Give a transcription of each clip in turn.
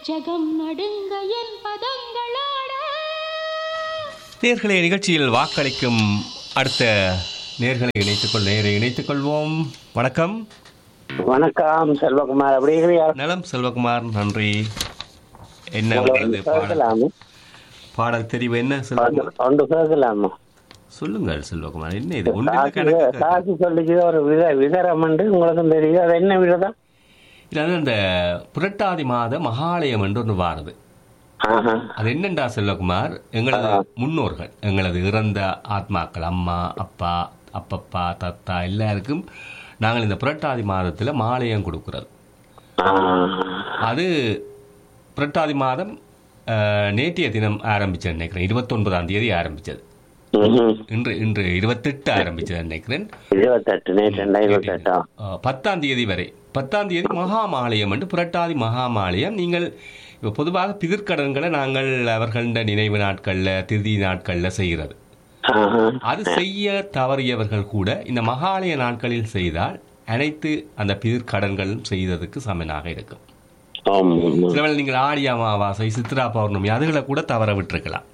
ஜகம் நடுங்க என் பதங்களோட நேர்களை நிகழ்ச்சியில் வாக்களிக்கும் அடுத்த நேர்களை இணைத்துக் கொள் நேரை இணைத்துக் கொள்வோம் வணக்கம் வணக்கம் செல்வகுமார் எப்படி இருக்கிறீங்க நலம் செல்வகுமார் நன்றி என்ன உங்களை உள்ளது ஒன்று பாடல் கேட்கலாமா பாடல் தெரிவு என்ன செல்வகுமார் ஒன்று கேட்கலாமா சொல்லுங்கள் செல்வகுமார் என்ன இது ஒன்று சாட்சி கணக்கு சாட்சி சொல்லிச்சு ஒரு வித விதரம் என்று உங்களுக்கும் தெரியும் அது என்ன விரதம் இது வந்து அந்த புரட்டாதி மாத மகாலயம் என்று ஒன்று வாருது ஆஹா அது என்னண்டா செல்வகுமார் எங்களது முன்னோர்கள் எங்களது இறந்த ஆத்மாக்கள் அம்மா அப்பா அப்பப்பா தத்தா எல்லாருக்கும் நாங்கள் இந்த புரட்டாதி மாதத்தில் மாலயம் கொடுக்கிறது ஆஹ். அது புரட்டாதி மாதம் அஹ், நேற்றைய தினம் ஆரம்பிச்சது நினைக்கிறேன் இருபத்தொன்பதாம் தேதி ஆரம்பிச்சது ம்ஹும். இன்று இன்று இருபத்தெட்டு ஆரம்பிச்சது நினைக்கிறேன் இருபத்தெட்டு நேற்று ரெண்டா இருபத்தெட்டா அஹ், பத்தாம் தேதி வரை பத்தாம் தேதி மகாமாலயம் என்று புரட்டாதி மகாமாலயம் நீங்கள் இப்போ பொதுவாக பிதிர்க்கடன்களை நாங்கள் அவர்கள நினைவு நாட்களில் திருதி நாட்களில் செய்கிறது ஆஹா. அது செய்ய தவறியவர்கள் கூட இந்த மகாலய நாட்களில் செய்தால் அனைத்து அந்த பிதிர்க்கடன்களும் செய்ததுக்கு சமனாக இருக்கும் ஆமா, ஆமா. சிலவேளை நீங்கள் ஆடி அமாவாசை சித்ரா பௌர்ணமி அதுகளை கூட தவற விட்டிருக்கலாம்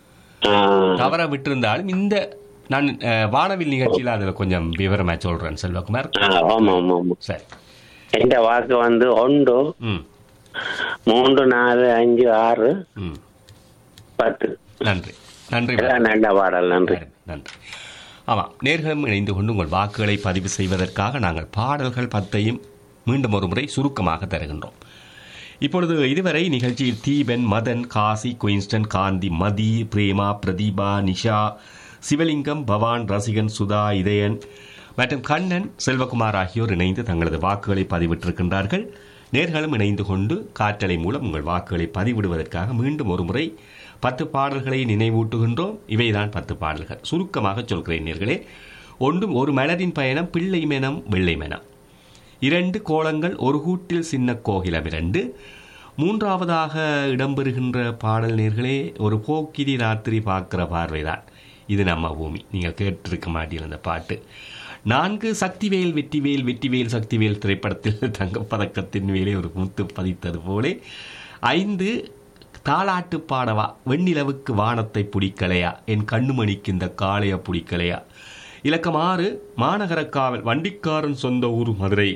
ஆஹ். தவற விட்டிருந்தாலும் இந்த நான் அஹ், வானவில் நிகழ்ச்சியில் அதில் கொஞ்சம் விவரமா சொல்றேன் செல்வகுமார் ஆஹ், ஆமா ஆமா ஆமா சரி எந்த வாக்கு வந்து ஒன்று ம் மூன்று நாலு அஞ்சு ஆறு ம் பத்து நன்றி நன்றி எல்லாம் நல்ல பாடல் நன்றி நன்றி ஆமாம் நேர்களும் இணைந்து கொண்டு உங்கள் வாக்குகளை பதிவு செய்வதற்காக நாங்கள் பாடல்கள் பத்தையும் மீண்டும் ஒரு முறை சுருக்கமாக தருகின்றோம் இப்பொழுது இதுவரை நிகழ்ச்சியில் தீபன் மதன் காசி குயின்ஸ்டன் காந்தி மதி பிரேமா பிரதீபா நிஷா சிவலிங்கம் பவான் ரசிகன் சுதா இதயன் மற்றும் கண்ணன் செல்வகுமார் ஆகியோர் இணைந்து தங்களது வாக்குகளை பதிவிட்டிருக்கின்றார்கள் நேர்களும் இணைந்து கொண்டு காற்றலை மூலம் உங்கள் வாக்குகளை பதிவிடுவதற்காக மீண்டும் ஒரு முறை பத்து பாடல்களை நினைவூட்டுகின்றோம் இவைதான் பத்து பாடல்கள் சுருக்கமாக சொல்கிறேன் நேர்களே ஒன்றும் ஒரு மலரின் பயணம் பிள்ளை மெனம் வெள்ளை மெனம் இரண்டு கோலங்கள் ஒரு கூட்டில் சின்ன கோகிலம் இரண்டு மூன்றாவதாக இடம்பெறுகின்ற பாடல் நேர்களே ஒரு போக்கிரி ராத்திரி பார்க்கிற பார்வைதான் இது நம்ம பூமி நீங்கள் கேட்டிருக்க மாட்டீங்க அந்த பாட்டு நான்கு சக்திவேல் வெற்றிவேல் வெற்றிவேல் சக்திவேல் திரைப்படத்தில் தங்கப்பதக்கத்தின் மேலே ஒரு முத்து பதித்தது போலே ஐந்து தாலாட்டு பாடவா வெண்ணிலவுக்கு வானத்தை பிடிக்கலையா என் கண்ணுமணிக்கு இந்த காளைய பிடிக்கலையா இலக்கம் ஆறு மாநகர காவல் வண்டிக்காரன் சொந்த ஊர் மதுரை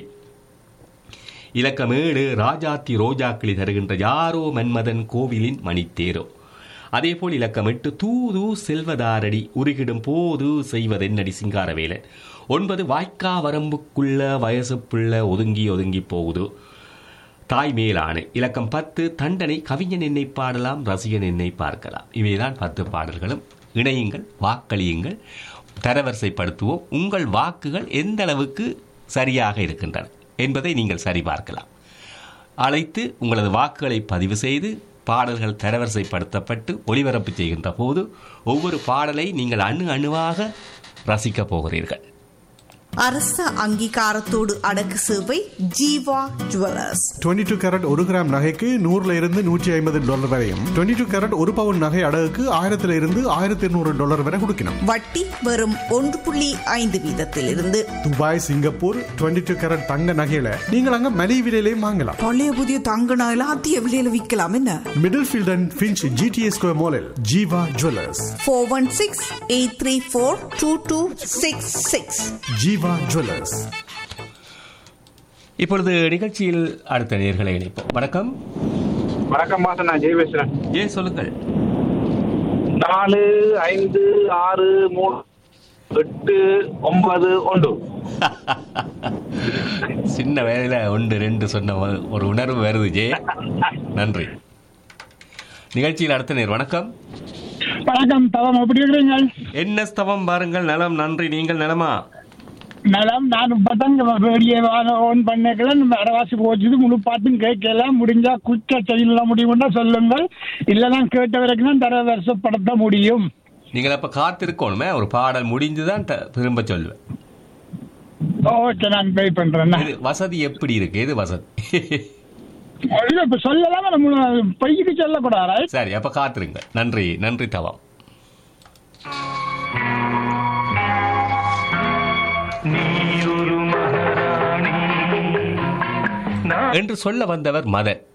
இலக்கம் ஏழு ராஜாத்தி ரோஜாக்களி தருகின்ற யாரோ மன்மதன் கோவிலின் மணித்தேரோ அதேபோல் இலக்கம் எட்டு தூது செல்வதாரடி உருகிடும் போது செய்வதென்னடி சிங்காரவேலன் ஒன்பது வாய்க்கா வரம்புக்குள்ள வயசு பிள்ளை ஒதுங்கி ஒதுங்கி போகுது தாய் மேலான இலக்கம் பத்து தண்டனை கவிஞன் என்னை பாடலாம் ரசிகன் என்னை பார்க்கலாம் இவைதான் பத்து பாடல்களும் இணையுங்கள் வாக்களியுங்கள் தரவரிசைப்படுத்துவோம் உங்கள் வாக்குகள் எந்த அளவுக்கு சரியாக இருக்கின்றன என்பதை நீங்கள் சரிபார்க்கலாம் அழைத்து உங்களது வாக்குகளை பதிவு செய்து பாடல்கள் தரவரிசைப்படுத்தப்பட்டு ஒளிபரப்பு செய்கின்ற போது ஒவ்வொரு பாடலை நீங்கள் அணு அணுவாக ரசிக்கப் போகிறீர்கள் அரச அங்கீகாரத்தோடு அடக்கு சேவை ஜீவா ஜுவல்லர்ஸ் 22 டூ கேரட் ஒரு கிராம் நகைக்கு நூறுல இருந்து நூற்றி ஐம்பது டாலர் வரையும் 22 டூ கேரட் ஒரு பவுன் நகை அடகுக்கு ஆயிரத்துல இருந்து ஆயிரத்தி இருநூறு டாலர் வரை கொடுக்கணும் வட்டி வெறும் ஒன்று புள்ளி ஐந்து வீதத்திலிருந்து துபாய் சிங்கப்பூர் 22 டூ கேரட் தங்க நகையில நீங்கள் அங்க மலிவு விலையிலையும் வாங்கலாம் பழைய புதிய தங்க நகையில அதிக விலையில விற்கலாம் என்ன Middlefield and Finch GTA square மாலில் Jeeva jewellers four one six eight three four two two six six Jeeva jewellers இப்பொழுது நிகழ்ச்சியில் அடுத்த நேர்களை இணைப்போம் வணக்கம் வணக்கம் மாசம் நான் ஜெய் பேசுறேன் ஏன் சொல்லுங்கள் நாலு ஐந்து ஆறு மூணு எட்டு ஒன்பது ஒன்று சின்ன வயதில் ஒன்று ரெண்டு சொன்ன ஒரு- ஒரு உணர்வு வருது ஜே நன்றி நிகழ்ச்சியில் அடுத்த நேர் வணக்கம் வணக்கம் தவம் எப்படி இருக்கிறீங்க என்ன ஸ்தவம் பாருங்கள் நலம் நன்றி நீங்கள் நலமா நலம் நான் இப்பதான் ரேடியோ ஓன் பண்ணிக்கலாம் அரவாசி போச்சுது முழு பாட்டும் கேட்கல முடிஞ்சா குயிக்க செய்யலாம் முடியும்னா சொல்லுங்கள் இல்லைன்னா கேட்ட வரைக்கும் தான் தர வருஷப்படுத்த முடியும் நீங்கள் அப்ப காத்திருக்கணுமே ஒரு பாடல் முடிந்துதான் த- திரும்ப சொல்லுவேன் ஓகே நான் பே பண்றேன் இது வசதி எப்படி இருக்கு எது வசதி இல்ல, இப்ப சொல்லலாம் நம்ம பொய்க்கு சொல்லக்கூடாது சரி அப்ப காத்திருங்க நன்றி நன்றி தவம் என்று சொல்ல வந்தவர் மதன்